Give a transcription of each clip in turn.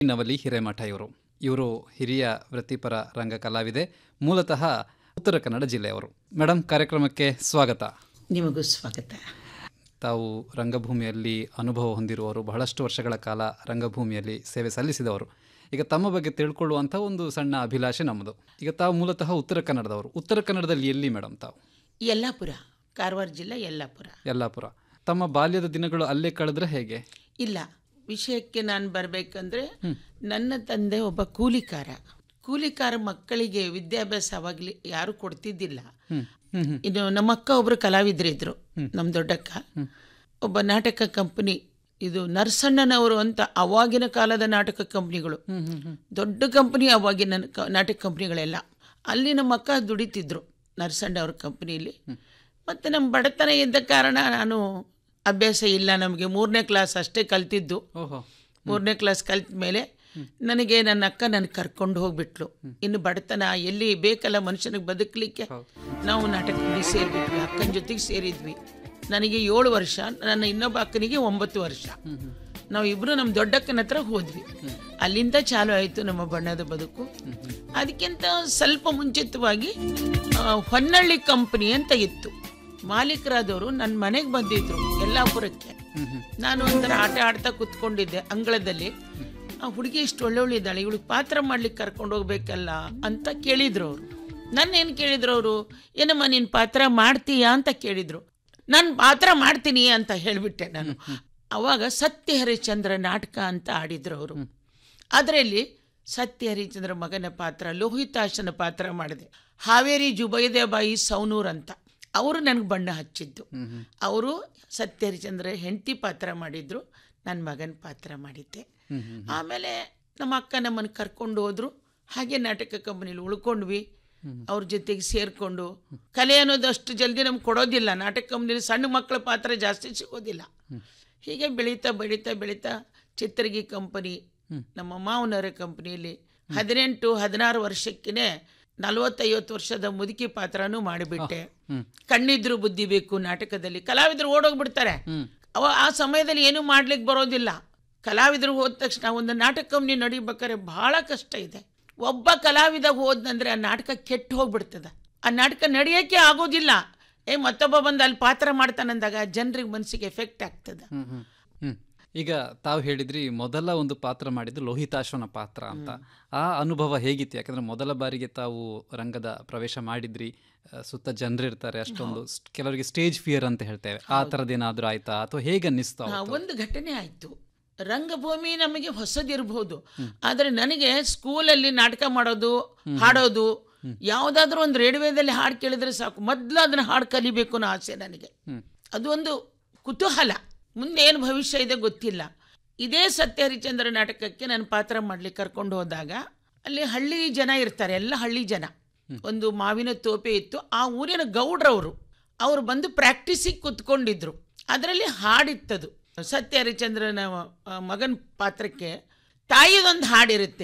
ನವಲಿ ಹಿರೇಮಠ ಇವರು ಇವರು ಹಿರಿಯ ವೃತ್ತಿಪರ ರಂಗ ಕಲಾವಿದೆ ಮೂಲತಃ ಉತ್ತರ ಕನ್ನಡ ಜಿಲ್ಲೆಯವರು ಮೇಡಮ್ ಕಾರ್ಯಕ್ರಮಕ್ಕೆ ಸ್ವಾಗತ ನಿಮಗೂ ಸ್ವಾಗತ ತಾವು ರಂಗಭೂಮಿಯಲ್ಲಿ ಅನುಭವ ಹೊಂದಿರುವವರು ಬಹಳಷ್ಟು ವರ್ಷಗಳ ಕಾಲ ರಂಗಭೂಮಿಯಲ್ಲಿ ಸೇವೆ ಸಲ್ಲಿಸಿದವರು ಈಗ ತಮ್ಮ ಬಗ್ಗೆ ತಿಳ್ಕೊಳ್ಳುವಂಥ ಒಂದು ಸಣ್ಣ ಅಭಿಲಾಷೆ ನಮ್ಮದು ಈಗ ತಾವು ಮೂಲತಃ ಉತ್ತರ ಕನ್ನಡದವರು ಉತ್ತರ ಕನ್ನಡದಲ್ಲಿ ಎಲ್ಲಿ ಮೇಡಮ್ ತಾವು ಯಲ್ಲಾಪುರ ಕಾರವಾರ ಜಿಲ್ಲೆ ಯಲ್ಲಾಪುರ ಯಲ್ಲಾಪುರ ತಮ್ಮ ಬಾಲ್ಯದ ದಿನಗಳು ಅಲ್ಲೇ ಕಳೆದ್ರೆ ಹೇಗೆ ಇಲ್ಲ ವಿಷಯಕ್ಕೆ ನಾನು ಬರಬೇಕಂದ್ರೆ ನನ್ನ ತಂದೆ ಒಬ್ಬ ಕೂಲಿಕಾರ ಕೂಲಿಕಾರ ಮಕ್ಕಳಿಗೆ ವಿದ್ಯಾಭ್ಯಾಸ ಅವಾಗಲಿ ಯಾರು ಕೊಡ್ತಿದ್ದಿಲ್ಲ ಹ್ಮ್ ಹ್ಮ್ ಹ್ಮ್ ಇನ್ನು ನಮ್ಮ ಅಕ್ಕ ಒಬ್ಬರು ಕಲಾವಿದರಿದ್ರು ನಮ್ಮ ದೊಡ್ಡಕ್ಕ ಒಬ್ಬ ನಾಟಕ ಕಂಪನಿ ಇದು ನರಸಣ್ಣನವರು ಅಂತ ಅವಾಗಿನ ಕಾಲದ ನಾಟಕ ಕಂಪ್ನಿಗಳು ಹ್ಮ್ ಹ್ಮ್ ಹ್ಮ್ ದೊಡ್ಡ ಕಂಪ್ನಿ ಅವಾಗಿನ ಕ- ನಾಟಕ ಕಂಪ್ನಿಗಳೆಲ್ಲ ಅಲ್ಲಿ ನಮ್ಮ ಅಕ್ಕ ದುಡಿತಿದ್ರು ನರಸಣ್ಣ ಅವ್ರ ಕಂಪ್ನಿಯಲ್ಲಿ ಮತ್ತು ನಮ್ಮ ಬಡತನ ಇದ್ದ ಕಾರಣ ನಾನು ಅಭ್ಯಾಸ ಇಲ್ಲ ನಮಗೆ ಮೂರನೇ ಕ್ಲಾಸ್ ಅಷ್ಟೇ ಕಲ್ತಿದ್ದು ಓಹೋ ಮೂರನೇ ಕ್ಲಾಸ್ ಕಲ್ತ ಮೇಲೆ ನನಗೆ ನನ್ನ ಅಕ್ಕ ನನಗೆ ಕರ್ಕೊಂಡು ಹೋಗ್ಬಿಟ್ಲು ಇನ್ನು ಬಡತನ ಎಲ್ಲಿ ಬೇಕಲ್ಲ ಮನುಷ್ಯನಿಗೆ ಬದುಕಲಿಕ್ಕೆ ನಾವು ನಾಟಕದಲ್ಲಿ ಸೇರಿಬಿಟ್ವಿ ಅಕ್ಕನ ಜೊತೆಗೆ ಸೇರಿದ್ವಿ ನನಗೆ ಏಳು ವರ್ಷ ನನ್ನ ಇನ್ನೊಬ್ಬ ಅಕ್ಕನಿಗೆ ಒಂಬತ್ತು ವರ್ಷ ನಾವು ಇಬ್ಬರು ನಮ್ಮ ದೊಡ್ಡಕ್ಕನ ಹತ್ರ ಹೋದ್ವಿ ಅಲ್ಲಿಂದ ಚಾಲು ಆಯಿತು ನಮ್ಮ ಬಣ್ಣದ ಬದುಕು ಅದಕ್ಕಿಂತ ಸ್ವಲ್ಪ ಮುಂಚಿತವಾಗಿ ಆ, ಹೊನ್ನಳ್ಳಿ ಕಂಪನಿ ಅಂತ ಇತ್ತು ಮಾಲೀಕರಾದವರು ನನ್ನ ಮನೆಗೆ ಬಂದಿದ್ರು ಯಲ್ಲಾಪುರಕ್ಕೆ ನಾನು ಒಂಥರ ಆಟ ಆಡ್ತಾ ಕುತ್ಕೊಂಡಿದ್ದೆ ಅಂಗಳದಲ್ಲಿ ಆ ಹುಡುಗಿ ಇಷ್ಟು ಒಳ್ಳೆ ಇದ್ದಾಳೆ ಇವಳಿಗೆ ಪಾತ್ರ ಮಾಡ್ಲಿಕ್ಕೆ ಕರ್ಕೊಂಡು ಹೋಗ್ಬೇಕಲ್ಲ ಅಂತ ಕೇಳಿದ್ರು ಅವರು ನನ್ನ ಏನು ಕೇಳಿದ್ರು ಅವರು ಏನಮ್ಮ ನೀನು ಪಾತ್ರ ಮಾಡ್ತೀಯಾ ಅಂತ ಕೇಳಿದ್ರು ನಾನು ಪಾತ್ರ ಮಾಡ್ತೀನಿ ಅಂತ ಹೇಳಿಬಿಟ್ಟೆ ನಾನು ಅವಾಗ ಸತ್ಯ ಹರಿಶ್ಚಂದ್ರ ನಾಟಕ ಅಂತ ಆಡಿದ್ರು ಅವರು ಅದರಲ್ಲಿ ಸತ್ಯ ಹರಿಶ್ಚಂದ್ರ ಮಗನ ಪಾತ್ರ ಲೋಹಿತಾಶನ ಪಾತ್ರ ಮಾಡಿದೆ ಹಾವೇರಿ ಜುಬೈದೆಬಾಯಿ ಸೌನೂರ್ ಅಂತ ಅವರು ನನಗೆ ಬಣ್ಣ ಹಚ್ಚಿದ್ದು ಅವರು ಸತ್ಯ ಹರಿಶ್ಚಂದ್ರ ಹೆಂಡತಿ ಪಾತ್ರ ಮಾಡಿದ್ರು ನನ್ನ ಮಗನ ಪಾತ್ರ ಮಾಡಿದ್ದೆ ಆಮೇಲೆ ನಮ್ಮ ಅಕ್ಕ ನಮ್ಮನ್ನು ಕರ್ಕೊಂಡು ಹೋದ್ರು ಹಾಗೆ ನಾಟಕ ಕಂಪನಿಲಿ ಉಳ್ಕೊಂಡ್ವಿ ಅವ್ರ ಜೊತೆಗೆ ಸೇರಿಕೊಂಡು ಕಲೆ ಅನ್ನೋದು ಅಷ್ಟು ಜಲ್ದಿ ನಮ್ಗೆ ಕೊಡೋದಿಲ್ಲ ನಾಟಕ ಕಂಪ್ನಿಲಿ ಸಣ್ಣ ಮಕ್ಕಳ ಪಾತ್ರ ಜಾಸ್ತಿ ಸಿಗೋದಿಲ್ಲ ಹೀಗೆ ಬೆಳೀತಾ ಬೆಳೀತಾ ಬೆಳೀತಾ ಚಿತ್ರಗಿ ಕಂಪನಿ ನಮ್ಮ ಮಾವನವರ ಕಂಪನಿಯಲ್ಲಿ ಹದಿನೆಂಟು ಹದಿನಾರು ವರ್ಷಕ್ಕೇ ನಲವತ್ತೈವತ್ತು ವರ್ಷದ ಮುದುಕಿ ಪಾತ್ರನೂ ಮಾಡಿಬಿಟ್ಟೆ ಕಣ್ಣಿದ್ರು ಬುದ್ಧಿ ಬೇಕು ನಾಟಕದಲ್ಲಿ ಕಲಾವಿದರು ಓಡೋಗ್ಬಿಡ್ತಾರೆ ಅವ ಆ ಸಮಯದಲ್ಲಿ ಏನೂ ಮಾಡ್ಲಿಕ್ಕೆ ಬರೋದಿಲ್ಲ ಕಲಾವಿದರು ಹೋದ ತಕ್ಷಣ ಒಂದು ನಾಟಕ ಕಂಪ್ನಿ ನಡಿಬೇಕಾದ್ರೆ ಬಹಳ ಕಷ್ಟ ಇದೆ ಒಬ್ಬ ಕಲಾವಿದ ಹೋದ್ನಂದ್ರೆ ಆ ನಾಟಕ ಕೆಟ್ಟು ಹೋಗ್ಬಿಡ್ತದೆ ಆ ನಾಟಕ ನಡೆಯೋಕ್ಕೆ ಆಗೋದಿಲ್ಲ ಏ ಮತ್ತೊಬ್ಬ ಬಂದು ಅಲ್ಲಿ ಪಾತ್ರ ಮಾಡ್ತಾನಂದಾಗ ಜನರಿಗೆ ಮನಸ್ಸಿಗೆ ಎಫೆಕ್ಟ್ ಆಗ್ತದೆ ಹ್ಮ್ ಹ್ಮ್ ಹ್ಮ್ ಈಗ ತಾವು ಹೇಳಿದ್ರಿ ಮೊದಲ ಒಂದು ಪಾತ್ರ ಮಾಡಿದ್ದು ಲೋಹಿತಾಶ್ವನ ಪಾತ್ರ ಅಂತ ಆ ಅನುಭವ ಹೇಗಿತ್ತು ಯಾಕಂದ್ರೆ ಮೊದಲ ಬಾರಿಗೆ ತಾವು ರಂಗದ ಪ್ರವೇಶ ಮಾಡಿದ್ರಿ ಆ, ಸುತ್ತ ಜನರಿರ್ತಾರೆ ಅಷ್ಟೊಂದು ಸ್- ಕೆಲವರಿಗೆ ಸ್ಟೇಜ್ ಫಿಯರ್ ಅಂತ ಹೇಳ್ತೇವೆ ಆ ಥರದ್ದೇನಾದ್ರೂ ಆಯ್ತಾ ಅಥವಾ ಹೇಗೆ ಅನ್ನಿಸ್ತಾ ಆ, ಒಂದು ಘಟನೆ ಆಯಿತು ರಂಗಭೂಮಿ ನಮಗೆ ಹೊಸದಿರಬಹುದು ಆದರೆ ನನಗೆ ಸ್ಕೂಲಲ್ಲಿ ನಾಟಕ ಮಾಡೋದು ಹಾಡೋದು ಯಾವುದಾದ್ರೂ ಒಂದು ರೇಡಿಯೋದಲ್ಲಿ ಹಾಡು ಕೇಳಿದ್ರೆ ಸಾಕು ಮೊದಲು ಅದನ್ನ ಹಾಡು ಕಲಿಬೇಕು ಅನ್ನೋ ಆಸೆ ನನಗೆ ಹ್ಮ್. ಅದು ಒಂದು ಕುತೂಹಲ ಮುಂದೆ ಏನು ಭವಿಷ್ಯ ಇದೆ ಗೊತ್ತಿಲ್ಲ ಇದೇ ಸತ್ಯ ಹರಿಚಂದ್ರ ನಾಟಕಕ್ಕೆ ನಾನು ಪಾತ್ರ ಮಾಡ್ಲಿಕ್ಕೆ ಕರ್ಕೊಂಡು ಹೋದಾಗ ಅಲ್ಲಿ ಹಳ್ಳಿ ಜನ ಇರ್ತಾರೆ ಎಲ್ಲ ಹಳ್ಳಿ ಜನ ಒಂದು ಮಾವಿನ ತೋಪೆ ಇತ್ತು ಆ ಊರಿನ ಗೌಡ್ರವರು ಅವರು ಬಂದು ಪ್ರಾಕ್ಟೀಸಿಗೆ ಕುತ್ಕೊಂಡಿದ್ರು ಅದರಲ್ಲಿ ಹಾಡಿತ್ತದು ಸತ್ಯ ಹರಿಚಂದ್ರನ ಆ, ಮಗನ ಪಾತ್ರಕ್ಕೆ ತಾಯಿದೊಂದು ಹಾಡಿರುತ್ತೆ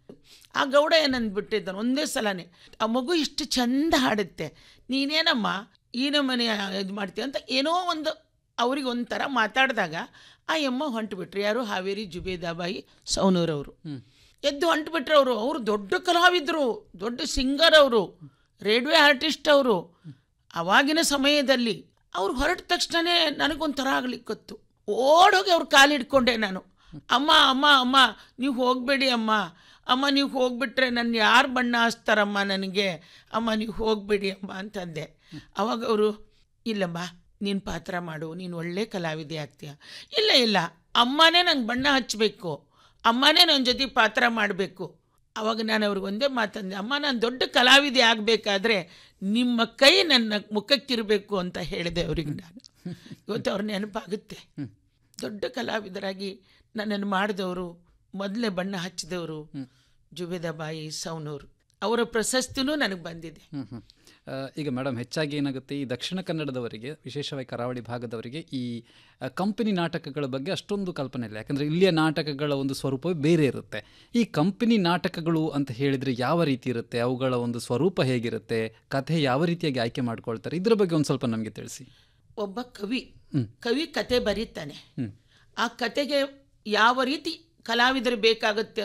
ಆ ಗೌಡ ಏನಂದ್ಬಿಟ್ಟಿದ್ದಾನೆ ಒಂದೇ ಸಲನೇ ಆ ಮಗು ಇಷ್ಟು ಚಂದ ಹಾಡುತ್ತೆ ನೀನೇನಮ್ಮ ಈ ನಮ್ಮನೆ ಇದು ಮಾಡ್ತೀಯ ಅಂತ ಏನೋ ಒಂದು ಅವ್ರಿಗೆ ಒಂಥರ ಮಾತಾಡಿದಾಗ ಆ ಯಮ್ಮ ಹೊಂಟುಬಿಟ್ರು ಯಾರು ಹಾವೇರಿ ಜುಬೇದಾಬಾಯಿ ಸೌನೂರವರು ಎದ್ದು ಹೊಂಟುಬಿಟ್ರು ಅವರು ಅವರು ದೊಡ್ಡ ಕಲಾವಿದರು ದೊಡ್ಡ ಸಿಂಗರ್ ಅವರು ರೇಡಿಯೋ ಆರ್ಟಿಸ್ಟ್ ಅವರು ಅವಾಗಿನ ಸಮಯದಲ್ಲಿ ಅವ್ರು ಹೊರಟ ತಕ್ಷಣನೇ ನನಗೊಂಥರ ಆಗ್ಲಿಕ್ಕತ್ತು ಓಡೋಗಿ ಅವ್ರ ಕಾಲು ಹಿಡ್ಕೊಂಡೆ ನಾನು ಅಮ್ಮ ಅಮ್ಮ ಅಮ್ಮ ನೀವು ಹೋಗಬೇಡಿ ಅಮ್ಮ ಅಮ್ಮ ನೀವು ಹೋಗ್ಬಿಟ್ರೆ ನನ್ನ ಯಾರು ಬಣ್ಣ ಹಚ್ತಾರಮ್ಮ ನನಗೆ ಅಮ್ಮ ನೀವು ಹೋಗಬೇಡಿ ಅಮ್ಮ ಅಂತಂದೆ ಅವಾಗ ಅವರು ಇಲ್ಲಮ್ಮ ನೀನು ಪಾತ್ರ ಮಾಡು ನೀನು ಒಳ್ಳೆ ಕಲಾವಿದೆ ಆಗ್ತೀಯ ಇಲ್ಲ ಇಲ್ಲ ಅಮ್ಮನೇ ನಂಗೆ ಬಣ್ಣ ಹಚ್ಚಬೇಕು ಅಮ್ಮನೇ ನನ್ನ ಜೊತೆ ಪಾತ್ರ ಮಾಡಬೇಕು ಅವಾಗ ನಾನು ಅವ್ರಿಗೆ ಒಂದೇ ಮಾತಂದೆ ಅಮ್ಮ ನಾನು ದೊಡ್ಡ ಕಲಾವಿದೆ ಆಗಬೇಕಾದ್ರೆ ನಿಮ್ಮ ಕೈ ನನ್ನ ಮುಖಕ್ಕಿರಬೇಕು ಅಂತ ಹೇಳಿದೆ ಅವ್ರಿಗೆ ನಾನು ಇವತ್ತು ಅವ್ರ ನೆನಪಾಗುತ್ತೆ ದೊಡ್ಡ ಕಲಾವಿದರಾಗಿ ನನ್ನನ್ನು ಮಾಡಿದವರು ಮೊದಲೇ ಬಣ್ಣ ಹಚ್ಚಿದವರು ಜುಬೇದಾಬಾಯಿ ಸೌನೂರು ಅವರ ಪ್ರಶಸ್ತಿನೂ ನನಗೆ ಬಂದಿದೆ ಹ್ಮ್ ಹ್ಮ್. ಆ, ಈಗ ಮೇಡಮ್ ಹೆಚ್ಚಾಗಿ ಏನಾಗುತ್ತೆ ಈ ದಕ್ಷಿಣ ಕನ್ನಡದವರಿಗೆ ವಿಶೇಷವಾಗಿ ಕರಾವಳಿ ಭಾಗದವರಿಗೆ ಈ ಆ, ಕಂಪನಿ ನಾಟಕಗಳ ಬಗ್ಗೆ ಅಷ್ಟೊಂದು ಕಲ್ಪನೆ ಇಲ್ಲ ಯಾಕಂದ್ರೆ ಇಲ್ಲಿಯ ನಾಟಕಗಳ ಒಂದು ಸ್ವರೂಪವೇ ಬೇರೆ ಇರುತ್ತೆ ಈ ಕಂಪನಿ ನಾಟಕಗಳು ಅಂತ ಹೇಳಿದ್ರೆ ಯಾವ ರೀತಿ ಇರುತ್ತೆ ಅವುಗಳ ಒಂದು ಸ್ವರೂಪ ಹೇಗಿರುತ್ತೆ ಕಥೆ ಯಾವ ರೀತಿಯಾಗಿ ಆಯ್ಕೆ ಮಾಡ್ಕೊಳ್ತಾರೆ ಇದ್ರ ಬಗ್ಗೆ ಒಂದು ಸ್ವಲ್ಪ ನಮಗೆ ತಿಳಿಸಿ ಒಬ್ಬ ಕವಿ ಹ್ಮ್. ಕವಿ ಕತೆ ಬರೀತಾನೆ ಹ್ಮ್. ಆ ಕತೆಗೆ ಯಾವ ರೀತಿ ಕಲಾವಿದರು ಬೇಕಾಗುತ್ತೆ